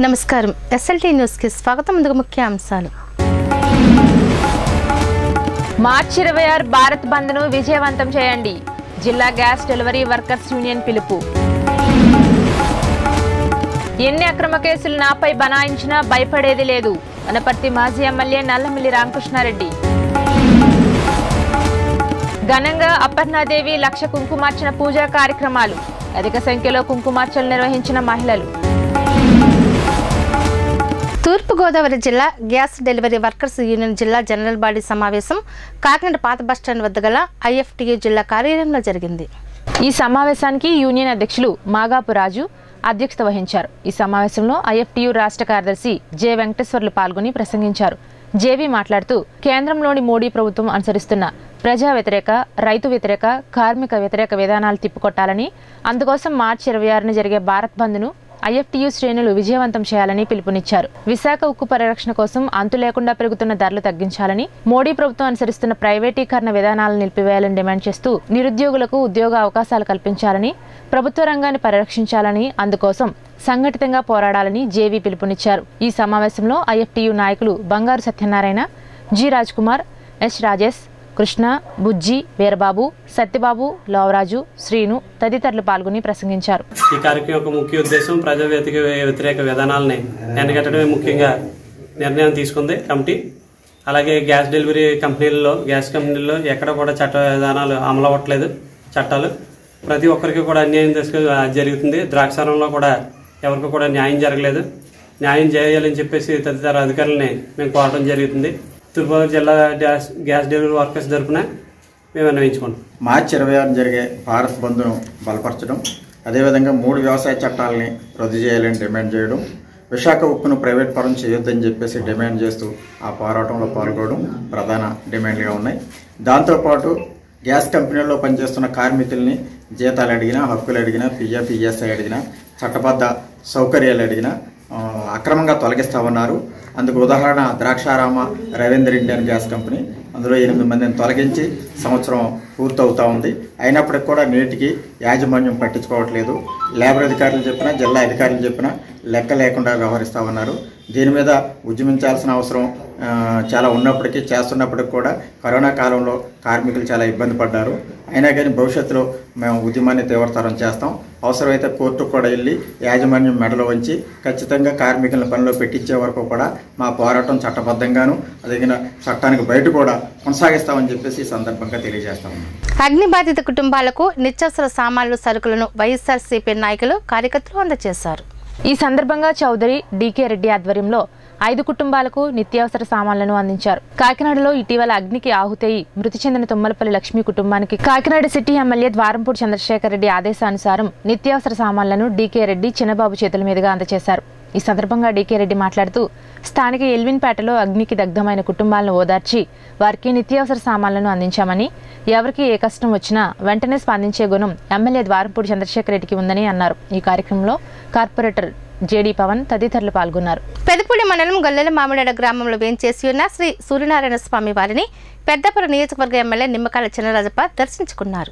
నమస్కారం ఎస్ఎల్టీ న్యూస్కి స్వాగతం ముందుగా ముఖ్య అంశాలు మార్చి ఇరవై ఆరు భారత్ బంద్ను విజయవంతం చేయండి జిల్లా గ్యాస్ డెలివరీ వర్కర్స్ యూనియన్ పిలుపు ఎన్ని అక్రమ కేసులు నాపై బనాయించినా భయపడేది లేదు వనపర్తి మాజీ ఎమ్మెల్యే నల్లమిల్లి రామకృష్ణారెడ్డి ఘనంగా అపర్ణాదేవి లక్ష కుంకుమార్చన పూజా కార్యక్రమాలు అధిక సంఖ్యలో కుంకుమార్చనలు నిర్వహించిన మహిళలు తూర్పుగోదావరి జిల్లా గ్యాస్ డెలివరీ వర్కర్స్ యూనియన్ జిల్లా జనరల్ బాడీ సమావేశం కాకినాడ పాత బస్టాండ్ వద్ద గల ఐఎఫ్టియు జిల్లా కార్యాలయంలో జరిగింది ఈ సమావేశానికి యూనియన్ అధ్యక్షులు మాగాపు రాజు అధ్యక్షత వహించారు ఈ సమావేశంలో ఐఎఫ్టియు రాష్ట్ర కార్యదర్శి జె వెంకటేశ్వర్లు పాల్గొని ప్రసంగించారు జేవీ మాట్లాడుతూ కేంద్రంలోని మోడీ ప్రభుత్వం అనుసరిస్తున్న ప్రజా వ్యతిరేక రైతు వ్యతిరేక కార్మిక వ్యతిరేక విధానాలు తిప్పికొట్టాలని అందుకోసం మార్చి ఇరవై ఆరున జరిగే భారత్ బంద్ను ఐఎఫ్టియు శ్రేణులు విజయవంతం చేయాలని పిలుపునిచ్చారు విశాఖ ఉక్కు పరిరక్షణ కోసం అంతు లేకుండా పెరుగుతున్న ధరలు తగ్గించాలని మోడీ ప్రభుత్వం అనుసరిస్తున్న ప్రైవేటీకరణ విధానాలను నిలిపివేయాలని డిమాండ్ చేస్తూ నిరుద్యోగులకు ఉద్యోగ అవకాశాలు కల్పించాలని ప్రభుత్వ రంగాన్ని పరిరక్షించాలని అందుకోసం సంఘటితంగా పోరాడాలని జేవీ పిలుపునిచ్చారు ఈ సమావేశంలో ఐఎఫ్టియు నాయకులు బంగారు సత్యనారాయణ జి రాజ్ కుమార్ ఎస్ రాజేష్ కృష్ణ బుజ్జి వీరబాబు సత్యబాబు లోవరాజు శ్రీను తదితరులు పాల్గొని ప్రసంగించారు ఈ కార్యక్రమం యొక్క ముఖ్య ఉద్దేశం ప్రజా వ్యతిరేక వ్యతిరేక విధానాలని ఎండగట్టడమే ముఖ్యంగా నిర్ణయం తీసుకుంది కమిటీ అలాగే గ్యాస్ డెలివరీ కంపెనీల్లో గ్యాస్ కంపెనీల్లో ఎక్కడ కూడా చట్ట విధానాలు అమలు అవ్వట్లేదు చట్టాలు ప్రతి ఒక్కరికి కూడా అన్యాయం తీసుకు జరుగుతుంది ద్రాక్షారంలో కూడా ఎవరికి కూడా న్యాయం జరగలేదు న్యాయం చేయాలని చెప్పేసి తదితర అధికారులని మేము కోరడం జరుగుతుంది తూర్పుగోదావరి జిల్లా గ్యాస్ గ్యాస్ డెలివరీ వర్కర్స్ తరఫున మేము అన్వయించుకుంటాం మార్చి ఇరవై ఆరు జరిగే భారత్ బంద్ను బలపరచడం అదేవిధంగా మూడు వ్యవసాయ చట్టాలని రద్దు చేయాలని డిమాండ్ చేయడం విశాఖ ఉక్కును ప్రైవేట్ పరం చేయొద్దని చెప్పేసి డిమాండ్ చేస్తూ ఆ పోరాటంలో పాల్గొనడం ప్రధాన డిమాండ్గా ఉన్నాయి దాంతోపాటు గ్యాస్ కంపెనీల్లో పనిచేస్తున్న కార్మికుల్ని జీతాలు అడిగినా హక్కులు అడిగినా పిఎఫ్ ఈఎస్ఐ అడిగినా చట్టబద్ధ సౌకర్యాలు అడిగినా ఆ, అక్రమంగా తొలగిస్తామన్నారు అందుకు ఉదాహరణ Draksharama Ravindra Indian gas company అందులో ఎనిమిది మందిని తొలగించి సంవత్సరం పూర్తవుతా ఉంది అయినప్పటికి కూడా నేటికి యాజమాన్యం పట్టించుకోవట్లేదు లేబర్ అధికారులు చెప్పినా జిల్లా అధికారులు చెప్పినా లెక్క లేకుండా వ్యవహరిస్తామన్నారు దీని మీద ఉద్యమించాల్సిన అవసరం ఆ, చాలా ఉన్నప్పటికీ చేస్తున్నప్పటికి కూడా కరోనా కాలంలో కార్మికులు చాలా ఇబ్బంది పడ్డారు అయినా కానీ భవిష్యత్తులో మేము ఉద్యమాన్ని తీవ్రతరం చేస్తాం అవసరమైతే కోర్టుకు కూడా వెళ్ళి యాజమాన్యం మెడలో వంచి ఖచ్చితంగా కార్మికులను పనిలో పెట్టించే వరకు కూడా మా పోరాటం చట్టబద్ధంగాను అదిగిన చట్టానికి బయట కూడా కొనసాగిస్తామని చెప్పేసి ఈ సందర్భంగా తెలియజేస్తాము అగ్ని బాధిత కుటుంబాలకు నిత్యావసర సామాన్లు సరుకులను వైఎస్ఆర్సీపీ నాయకులు కార్యకర్తలు అందజేశారు ఈ సందర్భంగా చౌదరి డీకే రెడ్డి ఆధ్వర్యంలో ఐదు కుటుంబాలకు నిత్యావసర సామాన్లను అందించారు కాకినాడలో ఇటీవల అగ్నికి ఆహుతయి మృతి చెందిన తుమ్మలపల్లి లక్ష్మి కుటుంబానికి కాకినాడ సిటీ ఎమ్మెల్యే ద్వారంపూడి చంద్రశేఖర్ రెడ్డి ఆదేశానుసారం నిత్యావసర సామాన్లను డీకే రెడ్డి చిన్నబాబు చేతుల మీదుగా అందజేశారు ఈ సందర్భంగా డీకే రెడ్డి మాట్లాడుతూ స్థానిక ఎల్విన్పేటలో అగ్నికి దగ్ధమైన కుటుంబాలను ఓదార్చి వారికి నిత్యావసర సామాన్లను అందించామని ఎవరికి ఏ కష్టం వచ్చినా వెంటనే స్పందించే గుణం ఎమ్మెల్యే ద్వారంపూడి చంద్రశేఖర్ రెడ్డికి ఉందని అన్నారు ఈ కార్యక్రమంలో కార్పొరేటర్ జేడీ పవన్ తదితరులు పాల్గొన్నారు పెదపూడి మండలం గొల్లెల మామిడాడ గ్రామంలో వేంచేసి ఉన్న శ్రీ సూర్యనారాయణ స్వామి వారిని పెద్దపురం నియోజకవర్గ ఎమ్మెల్యే నిమ్మకాయల చిన్నరాజప్ప దర్శించుకున్నారు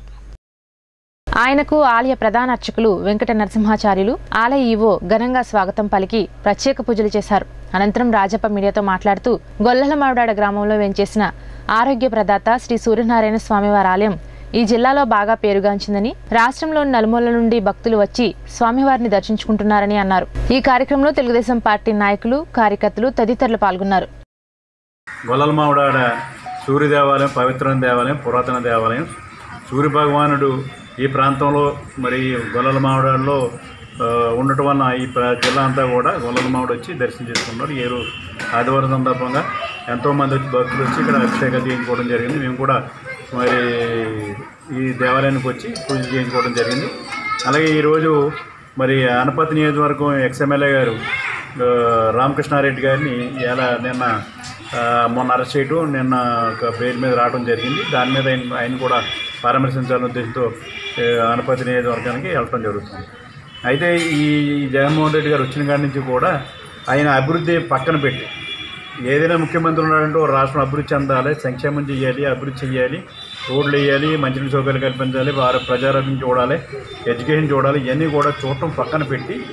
ఆయనకు ఆలయ ప్రధాన అర్చకులు వెంకట నరసింహాచార్యులు ఆలయ ఈవో ఘనంగా స్వాగతం పలికి ప్రత్యేక పూజలు చేశారు అనంతరం రాజప్ప మీడియాతో మాట్లాడుతూ గొల్లల మామిడాడ గ్రామంలో వెంచేసిన ఆరోగ్య ప్రదాత శ్రీ సూర్యనారాయణ స్వామివారి ఆలయం ఈ జిల్లాలో బాగా పేరుగాంచిందని రాష్ట్రంలోని నలుమూలల నుండి భక్తులు వచ్చి స్వామివారిని దర్శించుకుంటున్నారని అన్నారు ఈ కార్యక్రమంలో తెలుగుదేశం పార్టీ నాయకులు కార్యకర్తలు తదితరులు పాల్గొన్నారు గొల్లలమావిడాడ సూర్య దేవాలయం పవిత్రమైన దేవాలయం పురాతన దేవాలయం సూర్య భగవానుడు ఈ ప్రాంతంలో మరి గొల్లలమావిడాడలో ఆ, ఉండటం వలన ఈ ప్ర- జిల్లా అంతా కూడా గొల్లలమావిడ వచ్చి దర్శనం చేసుకున్నారు ఏ రోజు ఆదివారం సందర్భంగా ఎంతోమంది వచ్చి భక్తులు వచ్చి ఇక్కడ అభిషేకాలు చేయించుకోవడం జరిగింది మేము కూడా మరి ఈ దేవాలయానికి వచ్చి పూజ చేయించుకోవడం జరిగింది అలాగే ఈరోజు మరి అనపతి నియోజకవర్గం ఎక్స్ఎమ్మెల్యే గారు ఆ, రామకృష్ణారెడ్డి గారిని ఎలా నిన్న ఆ, మొన్న అరెస్ట్ చేయడం నిన్న ఒక బెయిల్ మీద రావడం జరిగింది దాని మీద ఆయన ఆయన కూడా పరామర్శించాలనే ఉద్దేశంతో ఆ, అనపతి నియోజకవర్గానికి వెళ్ళడం జరుగుతుంది అయితే ఈ జగన్మోహన్ రెడ్డి గారు వచ్చిన కాడి నుంచి కూడా ఆయన అభివృద్ధి పక్కన పెట్టి ఏదైనా ముఖ్యమంత్రి ఉన్నాడంటే ఓ రాష్ట్రం అభివృద్ధి చెందాలి సంక్షేమం చేయాలి అభివృద్ధి చేయాలి రోడ్లు వేయాలి మంచినీటి సౌకర్యాలు కల్పించాలి వారి ప్రజారోగ్యం చూడాలి ఎడ్యుకేషన్ చూడాలి ఇవన్నీ కూడా చూడటం పక్కన పెట్టి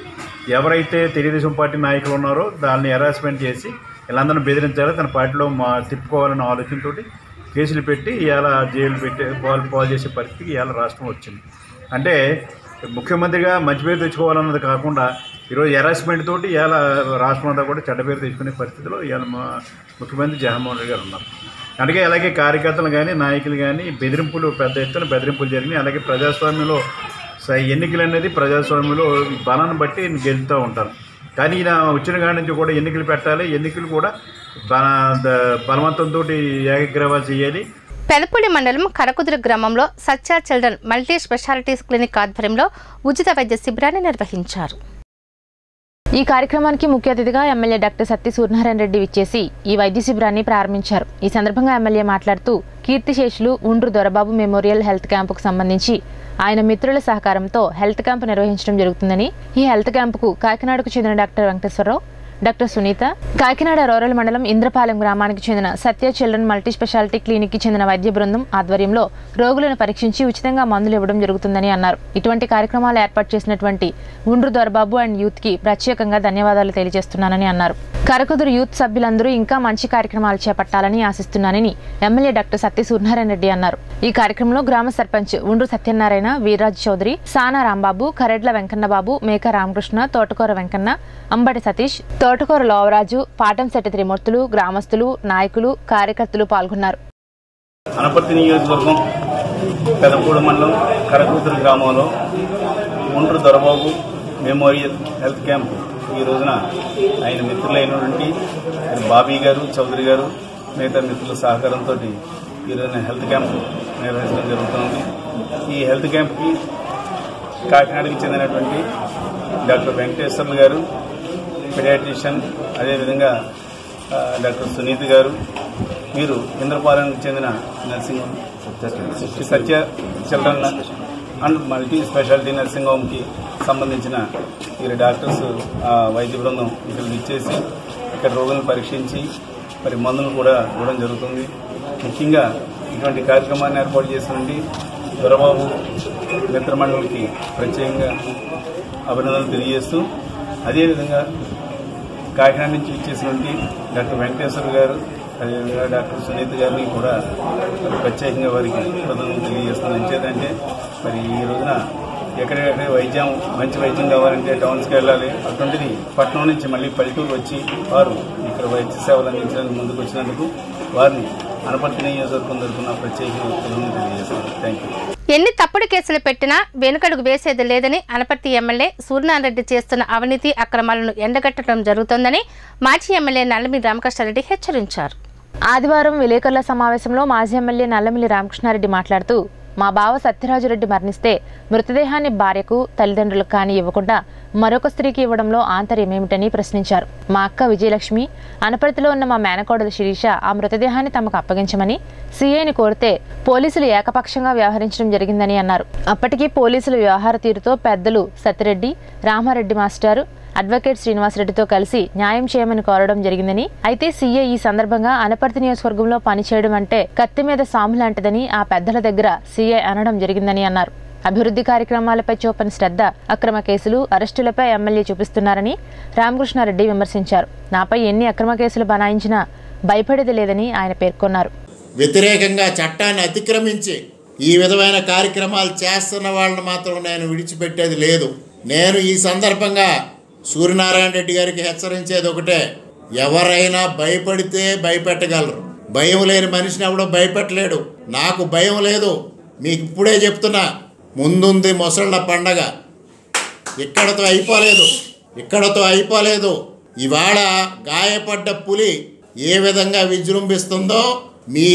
ఎవరైతే తెలుగుదేశం పార్టీ నాయకులు ఉన్నారో దాన్ని హెరాస్మెంట్ చేసి వీళ్ళందరినీ బెదిరించాలి తన పార్టీలో మా తిప్పుకోవాలన్న ఆలోచనతోటి కేసులు పెట్టి ఇవాళ జైలు పెట్టి పాలు పాలు చేసే పరిస్థితికి ఇవాళ రాష్ట్రం వచ్చింది అంటే ముఖ్యమంత్రిగా మంచి పేరు తెచ్చుకోవాలన్నది కాకుండా ఈరోజు హెరాస్మెంట్ తోటి ఇవాళ రాష్ట్రం అంతా కూడా చెడ్డ పేరు తెచ్చుకునే పరిస్థితిలో ఇవాళ మా ముఖ్యమంత్రి జగన్మోహన్ రెడ్డి గారు ఉన్నారు అందుకే అలాగే కార్యకర్తలు కానీ నాయకులు కానీ బెదిరింపులు పెద్ద ఎత్తున బెదిరింపులు జరిగినాయి అలాగే ప్రజాస్వామ్యంలో స- ఎన్నికలు అనేది ప్రజాస్వామ్యంలో బలాన్ని బట్టి గెలుతూ ఉంటారు కానీ ఈయన వచ్చిన కాడి నుంచి కూడా ఎన్నికలు పెట్టాలి ఎన్నికలు కూడా బల ద- బలవంతంతో ఏకగ్రీవాలు చేయాలి పెదపూడి మండలం కరకుదురు గ్రామంలో Satya children multi specialities clinic ఆధ్వర్యంలో ఉచిత వైద్య శిబిరాన్ని నిర్వహించారు ఈ కార్యక్రమానికి ముఖ్య అతిథిగా ఎమ్మెల్యే డాక్టర్ సత్తి సూర్యనారాయణ రెడ్డి విచ్చేసి ఈ వైద్య శిబిరాన్ని ప్రారంభించారు ఈ సందర్భంగా ఎమ్మెల్యే మాట్లాడుతూ కీర్తిశేషులు ఉండ్రు దొరబాబు మెమోరియల్ హెల్త్ క్యాంపుకు సంబంధించి ఆయన మిత్రుల సహకారంతో హెల్త్ క్యాంప్ నిర్వహించడం జరుగుతుందని ఈ హెల్త్ క్యాంపుకు కాకినాడకు చెందిన doctor Venkateswara Rao doctor Sunitha Kakinada rural మండలం ఇంద్రపాలెం గ్రామానికి చెందిన Satya children multi speciality clinic కి చెందిన వైద్య బృందం ఆధ్వర్యంలో రోగులను పరీక్షించి ఉచితంగా మందులు ఇవ్వడం జరుగుతుందని అన్నారు ఇటువంటి కార్యక్రమాలు ఏర్పాటు చేసినటువంటి ఉండ్రు దొరబాబు అండ్ యూత్ కి ప్రత్యేకంగా ధన్యవాదాలు తెలియజేస్తున్నానని అన్నారు కరకుదురు యూత్ సభ్యులందరూ ఇంకా మంచి కార్యక్రమాలు చేపట్టాలని ఆశిస్తున్నానని ఎమ్మెల్యే డాక్టర్ సత్య సూర్యనారాయణ రెడ్డి అన్నారు ఈ కార్యక్రమంలో గ్రామ సర్పంచ్ ఉండ్రు సత్యనారాయణ వీర్రాజ్ చౌదరి సానా రాంబాబు కరెడ్ల వెంకన్నబాబు మేక రామకృష్ణ తోటకూర వెంకన్న అంబటి సతీష్ తోటకూర లోవరాజు పాటంశెట్టి త్రిమూర్తులు గ్రామస్తులు నాయకులు కార్యకర్తలు పాల్గొన్నారు అనపర్తి నియోజకవర్గం పెదపూడి మండలం కరకూతురు గ్రామంలో ఒండ్రు దొరబాబు మెమోరియల్ హెల్త్ క్యాంప్ ఈ రోజున ఆయన మిత్రులైనటువంటి ఆయన బాబీ గారు చౌదరి గారు మిగతా మిత్రుల సహకారంతో ఈ రోజున హెల్త్ క్యాంప్ నిర్వహించడం జరుగుతుంది ఈ హెల్త్ క్యాంప్కి కాకినాడకి చెందినటువంటి డాక్టర్ వెంకటేశ్వర్లు గారు పిడియాట్రిషియన్ అదేవిధంగా ఆ, డాక్టర్ సునీత్ గారు వీరు ఇంద్రపాలెంకి చెందిన nursing home Satya children and multi speciality nursing హోమ్కి సంబంధించిన వీరి డాక్టర్స్ ఆ, వైద్య బృందం ఇక్కడ ఇచ్చేసి ఇక్కడ రోగులను పరీక్షించి మరి మందులు కూడా ఇవ్వడం జరుగుతుంది ముఖ్యంగా ఇటువంటి కార్యక్రమాన్ని ఏర్పాటు చేసినటువంటి దొరబాబు మిత్రమండలికి ప్రత్యేకంగా అభినందనలు తెలియజేస్తూ అదేవిధంగా కాకినాడ నుంచి ఇచ్చేసినటువంటి డాక్టర్ వెంకటేశ్వర గారు అదేవిధంగా డాక్టర్ సునీత్ గారిని కూడా మరి ప్రత్యేకంగా వారికి కృతజ్ఞతలు తెలియజేస్తున్నాను ఎంచేదంటే మరి ఈ రోజున ఎక్కడెక్కడ వైద్యం మంచి వైద్యం కావాలంటే టౌన్స్కి వెళ్ళాలి అటువంటిది పట్టణం నుంచి మళ్ళీ పల్లెటూరు వచ్చి వారు ఇక్కడ వైద్య సేవలు అందించడానికి ముందుకు వచ్చినందుకు వారిని అనపర్తి నియోజకవర్గం తరఫున ప్రత్యేకంగా కృతజ్ఞతలు తెలియజేస్తున్నాను థ్యాంక్ యూ ఎన్ని తప్పుడు కేసులు పెట్టినా వెనుకడుగు వేసేది లేదని అనపర్తి ఎమ్మెల్యే సూర్యనారాయణ చేస్తున్న అవినీతి అక్రమాలను ఎండగట్టడం జరుగుతోందని మాజీ ఎమ్మెల్యే నల్లమి రామకృష్ణారెడ్డి హెచ్చరించారు ఆదివారం విలేకరుల సమావేశంలో మాజీ ఎమ్మెల్యే నల్లమిల్లి రామకృష్ణారెడ్డి మాట్లాడుతూ మా బావ సత్యరాజురెడ్డి మరణిస్తే మృతదేహాన్ని భార్యకు తల్లిదండ్రులకు కానీ ఇవ్వకుండా మరొక స్త్రీకి ఇవ్వడంలో ఆంతర్యం ఏమిటని ప్రశ్నించారు మా అక్క విజయలక్ష్మి అనపర్తిలో ఉన్న మా మేనకోడలు శిరీష ఆ మృతదేహాన్ని తమకు అప్పగించమని సీఐని కోరితే పోలీసులు ఏకపక్షంగా వ్యవహరించడం జరిగిందని అన్నారు అప్పటికీ పోలీసుల వ్యవహార తీరుతో పెద్దలు సత్యరెడ్డి రామారెడ్డి మాస్టారు అడ్వకేట్ శ్రీనివాసరెడ్డితో కలిసి న్యాయం చేయమని కోరడం జరిగిందని అయితే సీఏ ఈ సందర్భంగా అనపర్తి నియోజకవర్గంలో పనిచేయడం అంటే కత్తి మీద సాము లాంటిదని ఆ పెద్దల దగ్గర సీఏ అనడం జరిగిందని అన్నారు అభివృద్ధి కార్యక్రమాలపై చూపని శ్రద్ధ అక్రమ కేసులు అరెస్టులపై ఎమ్మెల్యే చూపిస్తున్నారని రామకృష్ణారెడ్డి విమర్శించారు నాపై ఎన్ని అక్రమ కేసులు బనాయించినా భయపడేది లేదని ఆయన పేర్కొన్నారు వ్యతిరేకంగా చట్టాన్ని అతిక్రమించి ఈ విధమైన కార్యక్రమాలు చేస్తున్న వాళ్ళని మాత్రం నేను విడిచిపెట్టేది లేదు నేను ఈ సందర్భంగా సూర్యనారాయణ రెడ్డి గారికి హెచ్చరించేది ఒకటే ఎవరైనా భయపడితే భయపెట్టగలరు భయం లేని మనిషిని ఎవడో భయపెట్టలేడు నాకు భయం లేదు మీకు ఇప్పుడే చెప్తున్నా ముందుంది మొసళ్ళ పండగ ఇక్కడతో అయిపోలేదు ఇక్కడతో అయిపోలేదు ఇవాళ గాయపడ్డ పులి ఏ విధంగా విజృంభిస్తుందో మీ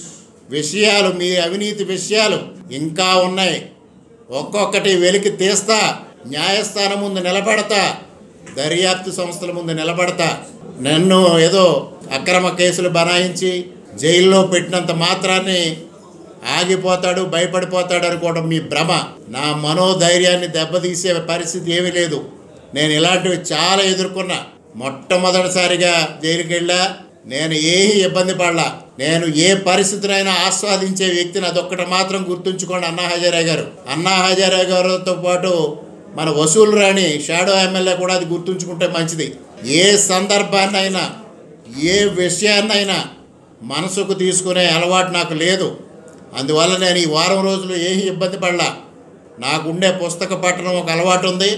విషయాలు మీ అవినీతి విషయాలు ఇంకా ఉన్నాయి ఒక్కొక్కటి వెలికి తీస్తా న్యాయస్థానం ముందు నిలబడతా దర్యాప్తు సంస్థల ముందు నిలబడతా నన్ను ఏదో అక్రమ కేసులు బనాయించి జైల్లో పెట్టినంత మాత్రాన్ని ఆగిపోతాడు భయపడిపోతాడు అనుకోవడం మీ భ్రమ నా మనోధైర్యాన్ని దెబ్బతీసే పరిస్థితి ఏమీ లేదు నేను ఇలాంటివి చాలా ఎదుర్కొన్నా మొట్టమొదటిసారిగా జైలుకి వెళ్ళా నేను ఏ ఇబ్బంది పడలా నేను ఏ పరిస్థితినైనా ఆస్వాదించే వ్యక్తిని అదొక్కటి మాత్రం గుర్తుంచుకోండి అన్నా హజారే గారు అన్నా హజారే గారితో పాటు మన వసూలు రాని షాడో ఎమ్మెల్యే కూడా అది గుర్తుంచుకుంటే మంచిది ఏ సందర్భాన్నైనా ఏ విషయాన్నైనా మనసుకు తీసుకునే అలవాటు నాకు లేదు అందువల్ల నేను ఈ వారం రోజులు ఏమీ ఇబ్బంది పడలా నాకుండే పుస్తక పట్టణం ఒక అలవాటు ఉంది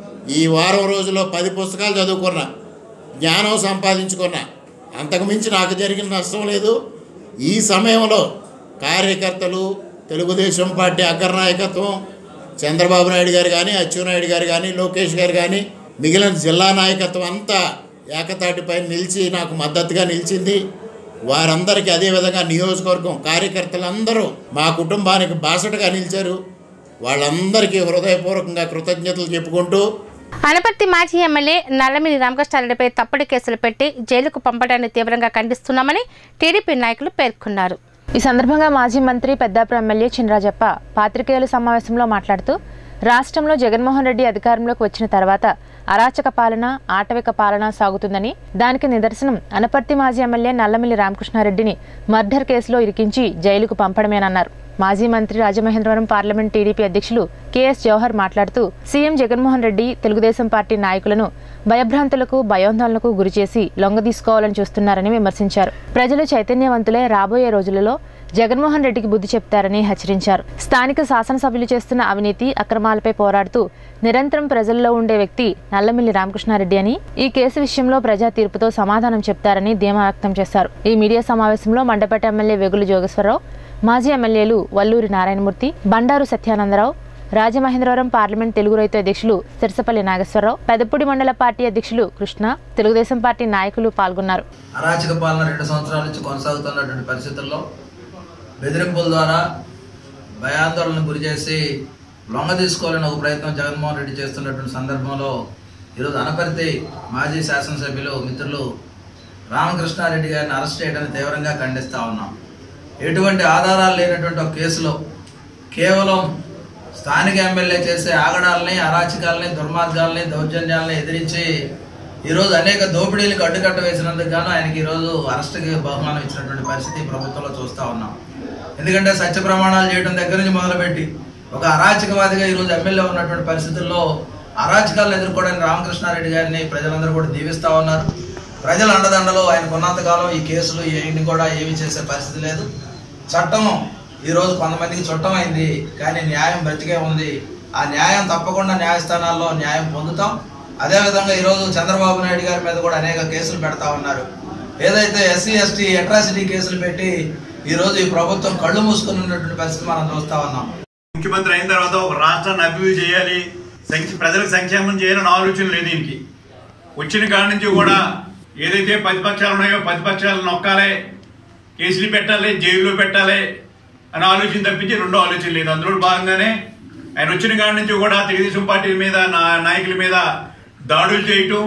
ఈ వారం రోజుల్లో పది పుస్తకాలు చదువుకున్నా జ్ఞానం సంపాదించుకున్నా అంతకుమించి నాకు జరిగిన నష్టం లేదు ఈ సమయంలో కార్యకర్తలు తెలుగుదేశం పార్టీ అగ్రనాయకత్వం చంద్రబాబు నాయుడు గారు కానీ అచ్చెన్నాయుడు గారు కానీ లోకేష్ గారు కానీ మిగిలిన జిల్లా నాయకత్వం అంతా ఏకతాటిపై నిలిచి నాకు మద్దతుగా నిలిచింది వారందరికీ అదేవిధంగా నియోజకవర్గం కార్యకర్తలందరూ మా కుటుంబానికి బాసటగా నిలిచారు వాళ్ళందరికీ హృదయపూర్వకంగా కృతజ్ఞతలు చెప్పుకుంటూ అనపర్తి మాజీ ఎమ్మెల్యే నల్లమిని రామకృష్ణారెడ్డిపై తప్పుడు కేసులు పెట్టి జైలుకు పంపడాన్ని తీవ్రంగా ఖండిస్తున్నామని టీడీపీ నాయకులు పేర్కొన్నారు ఈ సందర్భంగా మాజీ మంత్రి పెద్దాపురం ఎమ్మెల్యే చినరాజప్ప పాత్రికేయుల సమావేశంలో మాట్లాడుతూ రాష్ట్రంలో జగన్మోహన్ రెడ్డి అధికారంలోకి వచ్చిన తర్వాత అరాచక పాలన ఆటవిక పాలన సాగుతుందని దానికి నిదర్శనం అనపర్తి మాజీ ఎమ్మెల్యే నల్లమిల్లి రామకృష్ణారెడ్డిని మర్డర్ కేసులో ఇరికించి జైలుకు పంపడమేనన్నారు మాజీ మంత్రి రాజమహేంద్రవరం పార్లమెంట్ టీడీపీ అధ్యక్షులు కెఎస్ జవహర్ మాట్లాడుతూ సీఎం జగన్మోహన్ రెడ్డి తెలుగుదేశం పార్టీ నాయకులను భయభ్రాంతులకు భయోందోళనకు గురిచేసి లొంగదీసుకోవాలని చూస్తున్నారని విమర్శించారు ప్రజలు చైతన్యవంతులే రాబోయే రోజులలో జగన్మోహన్ రెడ్డికి బుద్ధి చెప్తారని హెచ్చరించారు స్థానిక శాసనసభ్యులు చేస్తున్న అవినీతి అక్రమాలపై పోరాడుతూ నిరంతరం ప్రజల్లో ఉండే వ్యక్తి నల్లమిల్లి రామకృష్ణారెడ్డి అని ఈ కేసు విషయంలో ప్రజా తీర్పుతో సమాధానం చెప్తారని ధీమా వ్యక్తం చేశారు ఈ మీడియా సమావేశంలో మండపేట ఎమ్మెల్యే వెగులు జోగేశ్వరరావు మాజీ ఎమ్మెల్యేలు వల్లూరి నారాయణమూర్తి బండారు సత్యానందరావు రాజమహేంద్రవరం పార్లమెంట్ తెలుగు రైతు అధ్యక్షులు సిరసపల్లి నాగేశ్వరరావు పెదపూడి మండల పార్టీ అధ్యక్షులు కృష్ణ తెలుగుదేశం పార్టీ నాయకులు పాల్గొన్నారు అరాచక పాలన రెండు సంవత్సరాల నుంచి కొనసాగుతున్నటువంటి పరిస్థితుల్లో బెదిరింపుల ద్వారా భయాందోళనకు గురి చేసి లొంగ తీసుకోవాలని ఒక ప్రయత్నం జగన్మోహన్ రెడ్డి చేస్తున్నటువంటి సందర్భంలో ఈరోజు అనపర్తి మాజీ శాసనసభ్యులు మిత్రులు రామకృష్ణారెడ్డి గారిని అరెస్ట్ చేయడాన్ని తీవ్రంగా ఖండిస్తా ఉన్నాం ఎటువంటి ఆధారాలు లేనటువంటి ఒక కేసులో కేవలం స్థానిక ఎమ్మెల్యే చేసే ఆగడాలని అరాచకాలని దుర్మార్గాలని దౌర్జన్యాలని ఎదిరించి ఈరోజు అనేక దోపిడీలకు అడ్డుకట్ట వేసినందుకు గాను ఆయనకి ఈరోజు అరెస్ట్కి బహుమానం ఇచ్చినటువంటి పరిస్థితి ఈ ప్రభుత్వంలో చూస్తూ ఉన్నాం ఎందుకంటే సత్య ప్రమాణాలు చేయడం దగ్గర నుంచి మొదలుపెట్టి ఒక అరాచకవాదిగా ఈరోజు ఎమ్మెల్యే ఉన్నటువంటి పరిస్థితుల్లో అరాచకాలను ఎదుర్కోవడానికి రామకృష్ణారెడ్డి గారిని ప్రజలందరూ కూడా దీవిస్తూ ఉన్నారు ప్రజల అండదండలో ఆయనకు ఉన్నంతకాలం ఈ కేసులు ఏమి కూడా ఏమీ చేసే పరిస్థితి లేదు చట్టం ఈరోజు కొంతమందికి చుట్టమైంది కానీ న్యాయం బ్రతికే ఉంది ఆ న్యాయం తప్పకుండా న్యాయస్థానాల్లో న్యాయం పొందుతాం అదేవిధంగా ఈరోజు చంద్రబాబు నాయుడు గారి మీద కూడా అనేక కేసులు పెడతా ఉన్నారు ఏదైతే ఎస్సీ ఎస్టీ అట్రాసిటీ కేసులు పెట్టి ఈరోజు ఈ ప్రభుత్వం కళ్ళు మూసుకుని ఉన్నటువంటి పరిస్థితి మనం చూస్తా ఉన్నాం ముఖ్యమంత్రి అయిన తర్వాత ఒక రాష్ట్రాన్ని అభివృద్ధి చేయాలి సంక్ష- ప్రజలకు సంక్షేమం చేయాలని ఆలోచన లేదు దీనికి వచ్చిన కాడి నుంచి కూడా ఏదైతే ప్రతిపక్షాలు ఉన్నాయో ప్రతిపక్షాలు నొక్కాలి కేసులు పెట్టాలి జైల్లో పెట్టాలి అని ఆలోచన తప్పించి రెండో ఆలోచన లేదు అందులో భాగంగానే ఆయన వచ్చిన కాడి నుంచి కూడా తెలుగుదేశం పార్టీ మీద నా నాయకుల మీద దాడులు చేయటం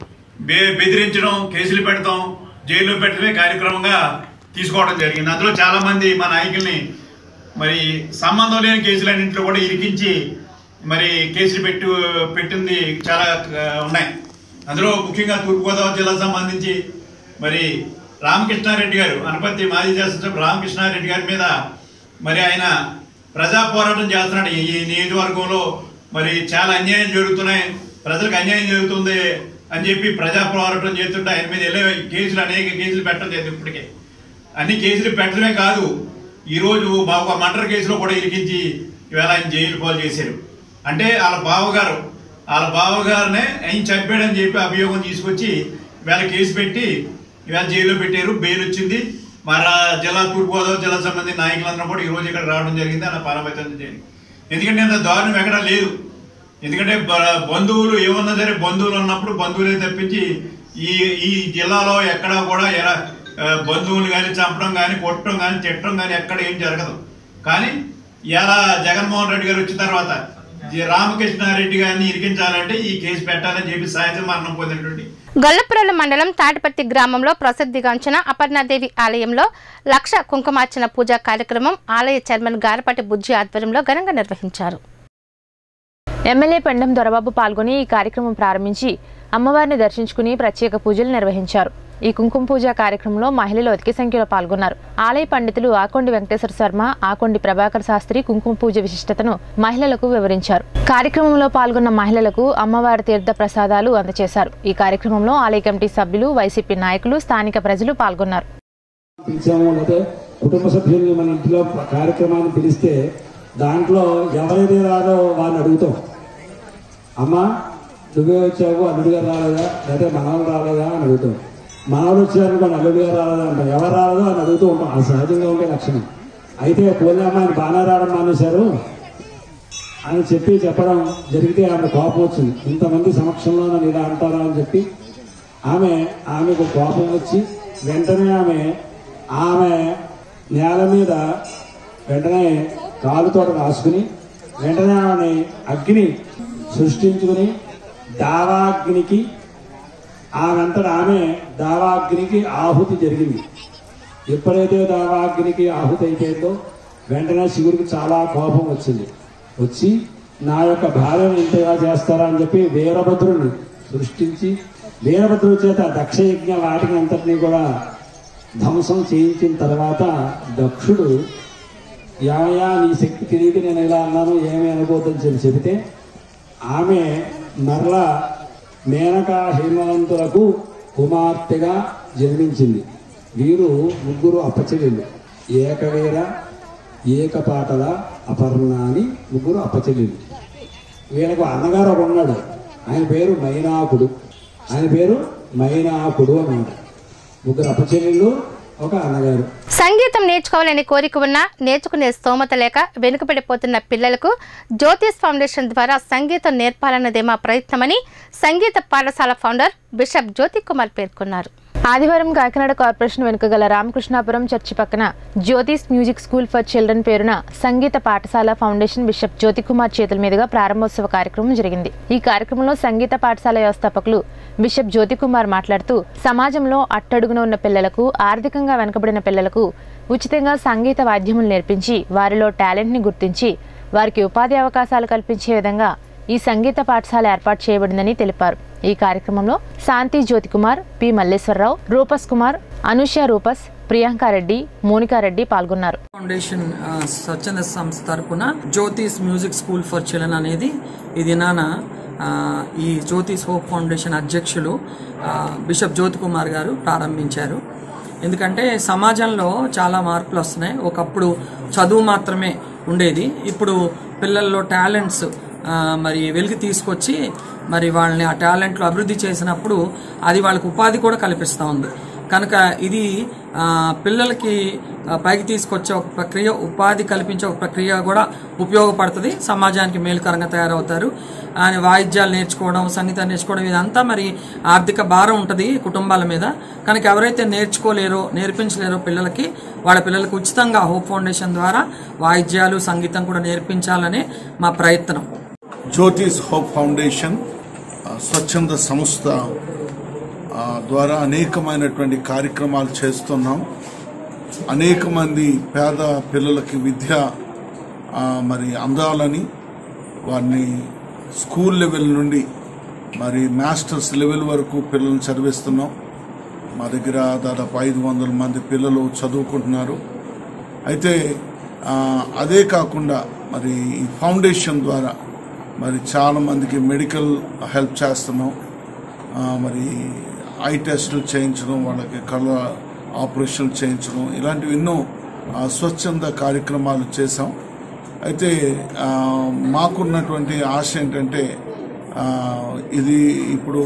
బె- బెదిరించడం కేసులు పెడతాం జైల్లో పెట్టడమే కార్యక్రమంగా తీసుకోవడం జరిగింది అందులో చాలా మంది మా నాయకుల్ని మరి సంబంధం లేని కేసులన్నింటిలో కూడా ఇరికించి మరి కేసులు పెట్టు పెట్టింది చాలా ఆ, ఉన్నాయి అందులో ముఖ్యంగా తూర్పుగోదావరి జిల్లాకు సంబంధించి మరి రామకృష్ణారెడ్డి గారు అనపర్తి మాజీ శాసనసభ్యులు రామకృష్ణారెడ్డి గారి మీద మరి ఆయన ప్రజా పోరాటం చేస్తున్నాడు ఈ ఈ నియోజకవర్గంలో మరి చాలా అన్యాయం జరుగుతున్నాయి ప్రజలకు అన్యాయం జరుగుతుంది అని చెప్పి ప్రజా పోరాటం చేస్తుంటే ఆయన మీద వెళ్ళే కేసులు అనేక కేసులు పెట్టడం లేదు ఇప్పటికే అన్ని కేసులు పెట్టడమే కాదు ఈరోజు బాబు మర్డర్ కేసులో కూడా ఇరికించి ఇవాళ ఆయన జైలు పాలు చేశారు అంటే వాళ్ళ బావగారు వాళ్ళ బావగారినే ఆయన చంపాడని చెప్పి అభియోగం తీసుకొచ్చి ఇవాళ కేసు పెట్టి ఇవాళ జైల్లో పెట్టారు బెయిల్ వచ్చింది మన జిల్లా తూర్పుగోదావరి జిల్లా సంబంధించిన నాయకులందరూ కూడా ఈ రోజు ఇక్కడ రావడం జరిగింది అలా పాలపైతం జరిగింది ఎందుకంటే అంత దారుణం ఎక్కడా లేదు ఎందుకంటే బ- బంధువులు ఏమన్నా సరే బంధువులు ఉన్నప్పుడు బంధువులే తప్పించి ఈ ఈ జిల్లాలో ఎక్కడా కూడా ఎలా ఆ, బంధువులు కానీ చంపడం కానీ కొట్టడం కానీ తిట్టడం కానీ ఎక్కడ ఏం జరగదు కానీ ఇలా జగన్మోహన్ రెడ్డి గారు వచ్చిన తర్వాత జి- రామకృష్ణారెడ్డి గారిని ఇరికించాలంటే ఈ కేసు పెట్టాలని చెప్పి సాయంత్రం మరణం పొందినటువంటి గొల్లపురం మండలం తాటిపర్తి గ్రామంలో ప్రసిద్ధిగాంచిన అపర్ణాదేవి ఆలయంలో లక్ష కుంకుమార్చన పూజా కార్యక్రమం ఆలయ చైర్మన్ గారపాటి బుజ్జి ఆధ్వర్యంలో ఘనంగా నిర్వహించారు ఎమ్మెల్యే పెండం దొరబాబు పాల్గొని ఈ కార్యక్రమం ప్రారంభించి అమ్మవారిని దర్శించుకుని ప్రత్యేక పూజలు నిర్వహించారు ఈ కుంకుమ పూజ కార్యక్రమంలో మహిళలు అధిక సంఖ్యలో పాల్గొన్నారు ఆలయ పండితులు ఆకొండి వెంకటేశ్వర శర్మ ఆకొండి ప్రభాకర్ శాస్త్రి కుంకుమ పూజ విశిష్టతను మహిళలకు వివరించారు కార్యక్రమంలో పాల్గొన్న మహిళలకు అమ్మవారి తీర్థ ప్రసాదాలు అందజేశారు ఈ కార్యక్రమంలో ఆలయ కమిటీ సభ్యులు వైసీపీ నాయకులు స్థానిక ప్రజలు పాల్గొన్నారు పిలిచాము లేకపోతే కుటుంబ సభ్యుల్ని మన ఇంట్లో కార్యక్రమాన్ని పిలిస్తే దాంట్లో ఎవరైతే రాదో వారిని అడుగుతాం అమ్మా నువ్వే వచ్చావు అల్లుడు గారు రాలేదా లేకపోతే మనవాళ్ళు రాలేదా అని అడుగుతాం మనవాళ్ళు వచ్చారనుకోండి అల్లుడు గారు రాలేదా అంటాం ఎవరు రాలేదో అని అడుగుతూ ఉంటాం అది సహజంగా ఉండే లక్షణం అయితే పోలే అమ్మాయిని బాగా రావడం మానేశారు అని చెప్పి చెప్పడం జరిగితే ఆమె కోపం వచ్చింది ఇంతమంది సమక్షంలో నన్ను ఇలా అంటారా అని చెప్పి ఆమె ఆమెకు కోపం వచ్చి వెంటనే ఆమె ఆమె నేల మీద వెంటనే కాలుతో రాసుకుని వెంటనే ఆమె అగ్ని సృష్టించుకుని దావాగ్నికి ఆమెంతట ఆమె దావాగ్నికి ఆహుతి జరిగింది ఎప్పుడైతే దావాగ్నికి ఆహుతి అయిపోయిందో వెంటనే శివుడికి చాలా కోపం వచ్చింది వచ్చి నా యొక్క భార్యను ఇంతగా చేస్తారా అని చెప్పి వీరభద్రుని సృష్టించి వీరభద్రుడి చేత దక్షయజ్ఞ వాటిని అంతటినీ కూడా ధ్వంసం చేయించిన తర్వాత దక్షుడు యాయా నీ శక్తి తిరిగి నేను ఇలా అన్నాను ఏమీ అనుకోవద్దని చెప్పి చెబితే ఆమె మరలా మేనకా హేమవంతులకు కుమార్తెగా జన్మించింది వీరు ముగ్గురు అప్పచెల్లెళ్ళు ఏకవీర ఏకపాటల అపర్ణ అని ముగ్గురు అప్పచెల్లెళ్ళు వీళ్ళకు అన్నగారు ఒక ఉన్నాడు ఆయన పేరు మైనాకుడు ఆయన పేరు మైనాకుడు అన్నాడు ముగ్గురు అప్పచెల్లెళ్ళు ఒక అన్నగారు సంగీతం నేర్చుకోవాలని కోరిక ఉన్నా నేర్చుకునే స్తోమత లేక వెనుకబడిపోతున్న పిల్లలకు జ్యోతిష్ ఫౌండేషన్ ద్వారా సంగీతం నేర్పాలన్నదే మా ప్రయత్నమని సంగీత పాఠశాల ఫౌండర్ బిషప్ జ్యోతి కుమార్ పేర్కొన్నారు ఆదివారం కాకినాడ కార్పొరేషన్ వెనుక గల రామకృష్ణాపురం చర్చి పక్కన Jyothi's music school for children పేరున సంగీత పాఠశాల ఫౌండేషన్ బిషప్ జ్యోతి కుమార్ చేతుల మీదుగా ప్రారంభోత్సవ కార్యక్రమం జరిగింది ఈ కార్యక్రమంలో సంగీత పాఠశాల వ్యవస్థాపకులు బిషప్ జ్యోతి కుమార్ మాట్లాడుతూ సమాజంలో అట్టడుగున ఉన్న పిల్లలకు ఆర్థికంగా వెనుకబడిన పిల్లలకు ఉచితంగా సంగీత వాద్యములు నేర్పించి వారిలో టాలెంట్ని గుర్తించి వారికి ఉపాధి అవకాశాలు కల్పించే విధంగా ఈ సంగీత పాఠశాల ఏర్పాటు చేయబడిందని తెలిపారు ఈ కార్యక్రమంలో శాంతి జ్యోతి కుమార్ పి మల్లేశ్వరరావు రూపస్ కుమార్ అనుష రూపస్ ప్రియాంకారెడ్డి మోనికారెడ్డి పాల్గొన్నారు ఫౌండేషన్ ఆ, స్వచ్ఛంద సంస్థ తరపున Jyothi's music school for children అనేది ఇది నాన్న ఆ, ఈ జ్యోతిస్ హోప్ ఫౌండేషన్ అధ్యక్షులు ఆ, బిషప్ జ్యోతి కుమార్ గారు ప్రారంభించారు ఎందుకంటే సమాజంలో చాలా మార్పులు వస్తున్నాయి ఒకప్పుడు చదువు మాత్రమే ఉండేది ఇప్పుడు పిల్లల్లో టాలెంట్స్ ఆ, మరి వెలికి తీసుకొచ్చి మరి వాళ్ళని ఆ టాలెంట్లో అభివృద్ధి చేసినప్పుడు అది వాళ్ళకి ఉపాధి కూడా కల్పిస్తూ ఉంది కనుక ఇది ఆ, పిల్లలకి ఆ, పైకి తీసుకొచ్చే ఒక ప్రక్రియ ఉపాధి కల్పించే ఒక ప్రక్రియ కూడా ఉపయోగపడుతుంది సమాజానికి మేలుకరంగా తయారవుతారు అని వాయిద్యాలు నేర్చుకోవడం సంగీతం నేర్చుకోవడం ఇదంతా మరి ఆర్థిక భారం ఉంటుంది కుటుంబాల మీద కనుక ఎవరైతే నేర్చుకోలేరో నేర్పించలేరో పిల్లలకి వాళ్ళ పిల్లలకు ఉచితంగా హోప్ ఫౌండేషన్ ద్వారా వాయిద్యాలు సంగీతం కూడా నేర్పించాలనే మా ప్రయత్నం జ్యోతిస్ హోప్ ఫౌండేషన్ ఆ, స్వచ్ఛంద సంస్థ ఆ, ద్వారా అనేకమైనటువంటి కార్యక్రమాలు చేస్తున్నాం అనేక మంది పేద పిల్లలకి విద్య ఆ, మరి అందాలని వారిని స్కూల్ లెవెల్ నుండి మరి మాస్టర్స్ లెవెల్ వరకు పిల్లల్ని చదివిస్తున్నాం మా దగ్గర దాదాపు ఐదు వందల మంది పిల్లలు చదువుకుంటున్నారు అయితే ఆ, అదే కాకుండా మరి ఈ ఫౌండేషన్ ద్వారా మరి చాలా మందికి మెడికల్ హెల్ప్ చేస్తున్నాం ఆ, మరి ఐ టెస్టులు చేయించడం వాళ్ళకి కళ్ళ ఆపరేషన్లు చేయించడం ఇలాంటివి ఎన్నో ఆ, స్వచ్ఛంద కార్యక్రమాలు చేశాం అయితే ఆ, మాకున్నటువంటి ఆశ ఏంటంటే ఆ, ఇది ఇప్పుడు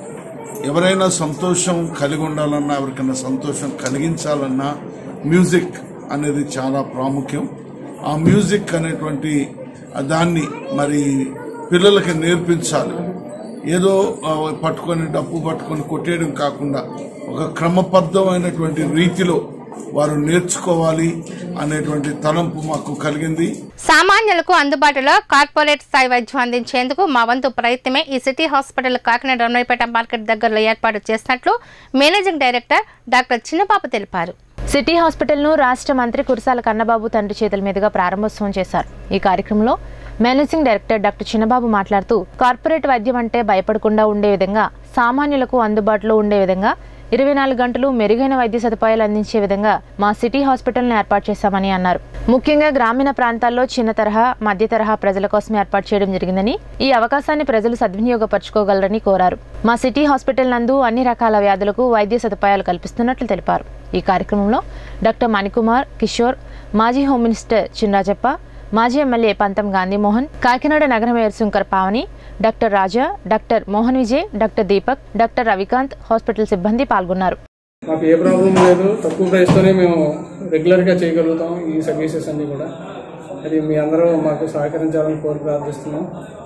ఎవరైనా సంతోషం కలిగి ఉండాలన్నా ఎవరికైనా సంతోషం కలిగించాలన్నా మ్యూజిక్ అనేది చాలా ప్రాముఖ్యం ఆ మ్యూజిక్ అనేటువంటి దాన్ని మరి పిల్లలకి నేర్పించాలి ఏదో ఆ, పట్టుకొని డప్పు పట్టుకొని కొట్టేయడం కాకుండా ఒక క్రమబద్ధమైనటువంటి రీతిలో వారు నేర్చుకోవాలి అనేటువంటి తలంపు మాకు కలిగింది సామాన్యులకు అందుబాటులో కార్పొరేట్ స్థాయి వైద్యం అందించేందుకు మా వంతు ప్రయత్నమే ఈ city hospital Kakinada Ramanapeta market దగ్గరలో ఏర్పాటు చేసినట్లు మేనేజింగ్ డైరెక్టర్ డాక్టర్ చిన్నబాబు తెలిపారు సిటీ హాస్పిటల్ను రాష్ట్ర మంత్రి కురసాల కన్నబాబు తండ్రి చేతుల మీదుగా ప్రారంభోత్సవం చేశారు ఈ కార్యక్రమంలో మేనేజింగ్ డైరెక్టర్ డాక్టర్ చిన్నబాబు మాట్లాడుతూ కార్పొరేట్ వైద్యం అంటే భయపడకుండా ఉండే విధంగా సామాన్యులకు అందుబాటులో ఉండే విధంగా ఇరవై నాలుగు గంటలు మెరుగైన వైద్య సదుపాయాలు అందించే విధంగా మా సిటీ హాస్పిటల్ను ఏర్పాటు చేశామని అన్నారు ముఖ్యంగా గ్రామీణ ప్రాంతాల్లో చిన్న తరహా మధ్య తరహా ప్రజల కోసం ఏర్పాటు చేయడం జరిగిందని ఈ అవకాశాన్ని ప్రజలు సద్వినియోగపరచుకోగలరని కోరారు మా సిటీ హాస్పిటల్ నందు అన్ని రకాల వ్యాధులకు వైద్య సదుపాయాలు కల్పిస్తున్నట్లు తెలిపారు ఈ కార్యక్రమంలో డాక్టర్ మణికుమార్ కిషోర్ మాజీ హోమ్ మినిస్టర్ చినరాజప్ప మాజీ ఎమ్మెల్యే పంతం గాంధీమోహన్ కాకినాడ నగర mayor Shankar Pavani doctor Raja doctor Mohan Vijay doctor Deepak doctor Ravikanth hospital సిబ్బంది పాల్గొన్నారు మాకు ఏ ప్రాబ్లం లేదు తక్కువ ప్రైస్తోనే మేము రెగ్యులర్గా చేయగలుగుతాం ఈ సర్వీసెస్ అన్నీ కూడా అది మీ అందరూ మాకు సహకరించాలని కోరి ప్రార్థిస్తున్నాం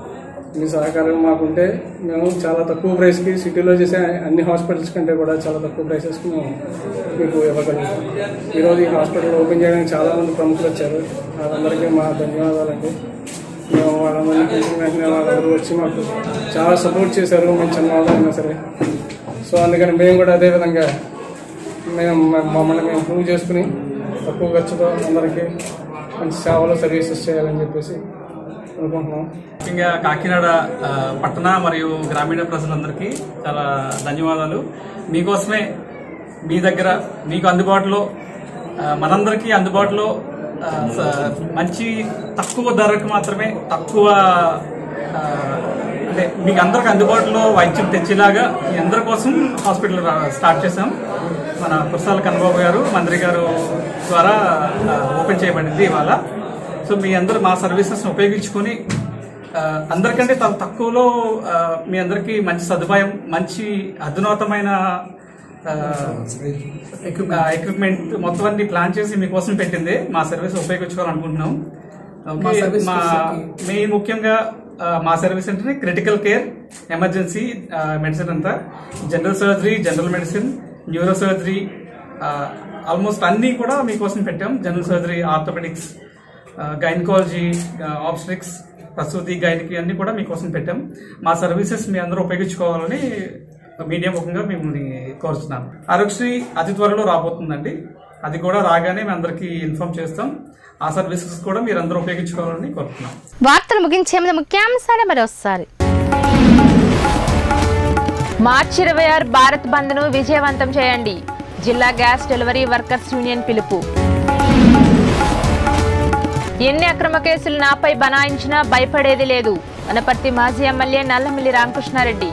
మీ సహకారం మాకుంటే మేము చాలా తక్కువ ప్రైస్కి సిటీలో చేసే అన్ని హాస్పిటల్స్ కంటే కూడా చాలా తక్కువ ప్రైసెస్కి మేము మీకు ఇవ్వగలుగుతాం ఈరోజు ఈ హాస్పిటల్ ఓపెన్ చేయడానికి చాలా మంది ప్రముఖులు వచ్చారు వాళ్ళందరికీ మా ధన్యవాదాలండి మేము వాళ్ళందరినీ పిలిచిన వెంటనే వాళ్ళందరూ వచ్చి మాకు చాలా సపోర్ట్ చేశారు మేము చిన్నవాళ్ళైనా సరే సో అందుకని మేము కూడా అదే విధంగా మేము మ- మమ్మల్ని మేము ప్రూవ్ చేసుకుని తక్కువ ఖర్చుతో అందరికీ మంచి సేవలు సర్వీసెస్ చేయాలని చెప్పేసి అనుకుంటున్నాం ముఖ్యంగా కాకినాడ ఆ, పట్టణ మరియు గ్రామీణ ప్రజలందరికీ చాలా ధన్యవాదాలు మీకోసమే మీ దగ్గర మీకు అందుబాటులో ఆ, మనందరికీ అందుబాటులో ఆ, స- మంచి తక్కువ ధరకు మాత్రమే తక్కువ ఆ, అంటే మీకు అందరికి అందుబాటులో వైద్యం తెచ్చేలాగా మీ అందరి కోసం హాస్పిటల్ రా- స్టార్ట్ చేశాం మన కుర్సాల కన్నబాబు గారు మంత్రి గారు ద్వారా ఆ, ఓపెన్ చేయబడింది ఇవాళ సో మీ అందరూ మా సర్వీసెస్ ఉపయోగించుకొని ఆ, అందరికంటే చాలా తక్కువలో ఆ, మీ అందరికీ మంచి సదుపాయం మంచి అధునాతమైన ఆ, ఎక్విప్- ఆ, ఎక్విప్మెంట్ మొత్తం అన్ని ప్లాన్ చేసి మీకోసం పెట్టింది మా సర్వీస్ ఉపయోగించుకోవాలనుకుంటున్నాం ఓకే, మా సర్వీస్ మా మెయిన్ ముఖ్యంగా ఆ, మా సర్వీస్ అంటే క్రిటికల్ కేర్ ఎమర్జెన్సీ మెడిసిన్ అంతా general surgery general medicine neuro surgery almost అన్నీ కూడా మీకోసం పెట్టాం general surgery orthopaedics gynaecology obstetrics ప్రసూతి గైనకి అన్ని కూడా మీకోసం పెట్టాం మా సర్వీసెస్ మీ అందరూ ఉపయోగించుకోవాలని మీడియా ముఖంగా మిమ్మల్ని కోరుతున్నాను ఆరోగ్యశ్రీ అతి త్వరలో రాబోతుందండి అది కూడా రాగానే మేము అందరికీ ఇన్ఫార్మ్ చేస్తాం ఆ సర్వీసెస్ కూడా మీరు అందరూ ఉపయోగించుకోవాలని కోరుతున్నాం వార్తలు ముగించే ముందు ముఖ్యాంశాలు మరోసారి మార్చి ఇరవై ఆరు భారత్ బంద్ను విజయవంతం చేయండి జిల్లా గ్యాస్ డెలివరీ వర్కర్స్ యూనియన్ పిలుపు ఎన్ని అక్రమ కేసులు నాపై బనాయించినా భయపడేది లేదు వనపర్తి మాజీ ఎమ్మెల్యే నల్లమిల్లి రామకృష్ణారెడ్డి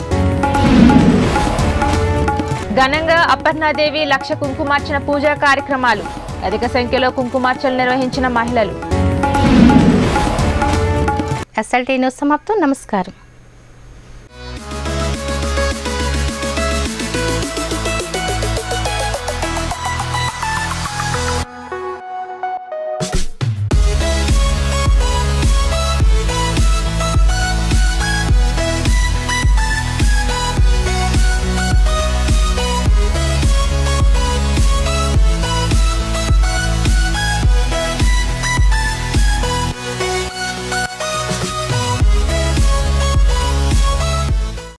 ఘనంగా అపర్ణాదేవి లక్ష కుంకుమార్చన పూజా కార్యక్రమాలు అధిక సంఖ్యలో కుంకుమార్చనలు నిర్వహించిన మహిళలు ఎస్ఎల్టీ న్యూస్ సమాప్తం నమస్కారం